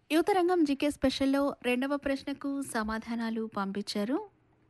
యువతరంగం జీకే స్పెషల్లో రెండవ ప్రశ్నకు సమాధానాలు పంపించారు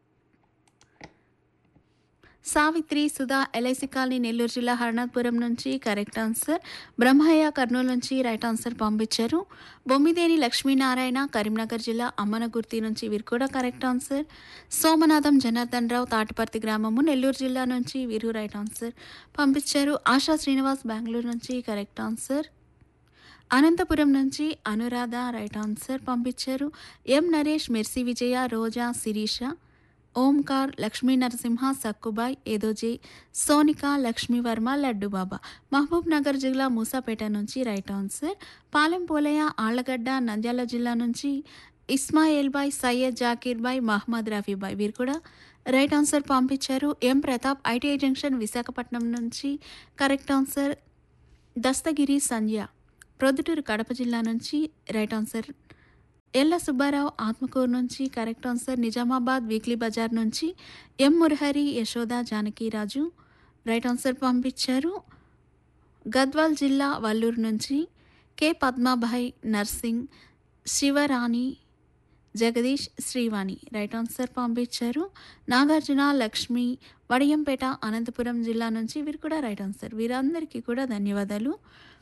సావిత్రి సుధా ఎల్ఐసి కాలనీ నెల్లూరు జిల్లా హరణాపురం నుంచి కరెక్ట్ ఆన్సర్ బ్రహ్మయ్య కర్నూలు నుంచి రైట్ ఆన్సర్ పంపించారు బొమ్మిదేని లక్ష్మీనారాయణ కరీంనగర్ జిల్లా అమ్మనగుర్తి నుంచి వీరు కూడా కరెక్ట్ ఆన్సర్ సోమనాథం జనార్దన్ రావు తాటిపర్తి గ్రామము నెల్లూరు జిల్లా నుంచి వీరు రైట్ ఆన్సర్ పంపించారు ఆశా శ్రీనివాస్ బెంగళూరు నుంచి కరెక్ట్ ఆన్సర్ అనంతపురం నుంచి అనురాధ రైట్ ఆన్సర్ పంపించారు ఎం నరేష్ మెర్సీ విజయ రోజా శిరీష ఓంకార్ లక్ష్మీ నరసింహ సక్కుబాయ్ ఏదోజే సోనిక లక్ష్మీవర్మ లడ్డుబాబా మహబూబ్ నగర్ జిల్లా మూసాపేట నుంచి రైట్ ఆన్సర్ పాలెం పోలయ్య ఆళ్లగడ్డ నంద్యాల జిల్లా నుంచి ఇస్మాయిల్ బాయ్ సయ్యద్ జాకీర్ బాయ్ మహమ్మద్ రఫీబాయ్ వీరు కూడా రైట్ ఆన్సర్ పంపించారు M Pratap ITI junction Visakhapatnam నుంచి కరెక్ట్ ఆన్సర్ దస్తగిరి సంధ్య ప్రొద్దుటూరు కడప జిల్లా నుంచి రైట్ ఆన్సర్ ఎల్ల సుబ్బారావు ఆత్మకూరు నుంచి కరెక్ట్ ఆన్సర్ నిజామాబాద్ వీక్లీ బజార్ నుంచి ఎం మురహరి యశోద జానకిరాజు రైట్ ఆన్సర్ పంపించారు గద్వాల్ జిల్లా వల్లూరు నుంచి K Padmabai Narsing Sivarani Jagadish Srivani right answer పంపించారు నాగార్జున లక్ష్మి వడియంపేట అనంతపురం జిల్లా నుంచి వీరు కూడా రైట్ ఆన్సర్ వీరందరికీ కూడా ధన్యవాదాలు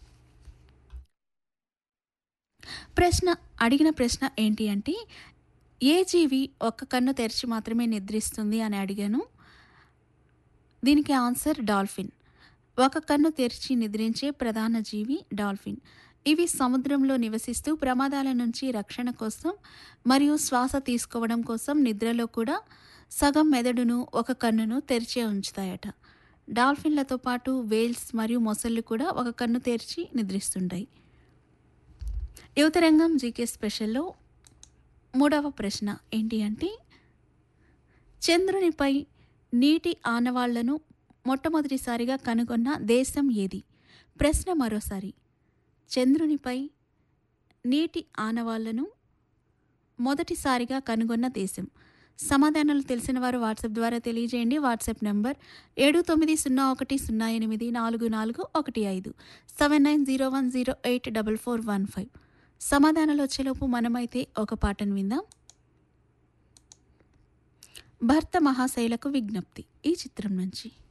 ప్రశ్న అడిగిన ప్రశ్న ఏంటి అంటే ఏ జీవి ఒక్క కన్ను తెరిచి మాత్రమే నిద్రిస్తుంది అని అడిగాను దీనికి ఆన్సర్ డాల్ఫిన్ ఒక కన్ను తెరిచి నిద్రించే ప్రధాన జీవి డాల్ఫిన్ ఇవి సముద్రంలో నివసిస్తూ ప్రమాదాల నుంచి రక్షణ కోసం మరియు శ్వాస తీసుకోవడం కోసం నిద్రలో కూడా సగం మెదడును ఒక కన్నును తెరిచే ఉంచుతాయట డాల్ఫిన్లతో పాటు వేల్స్ మరియు మొసళ్ళు కూడా ఒక కన్ను తెరిచి నిద్రిస్తుంటాయి యువతరంగం జీకే స్పెషల్లో మూడవ ప్రశ్న ఏంటి అంటే చంద్రునిపై నీటి ఆనవాళ్లను మొట్టమొదటిసారిగా కనుగొన్న దేశం ఏది ప్రశ్న మరోసారి చంద్రునిపై నీటి ఆనవాళ్లను మొదటిసారిగా కనుగొన్న దేశం సమాధానాలు తెలిసిన వారు వాట్సాప్ ద్వారా తెలియజేయండి వాట్సాప్ నెంబర్ ఏడు తొమ్మిది సున్నా ఒకటి సున్నా ఎనిమిది నాలుగు నాలుగు ఒకటి ఐదు seven nine zero one zero eight double four one five సమాధానాలు వచ్చేలోపు మనమైతే ఒక పాటను విందాం భర్త మహాశైలకు విజ్ఞప్తి ఈ చిత్రం నుంచి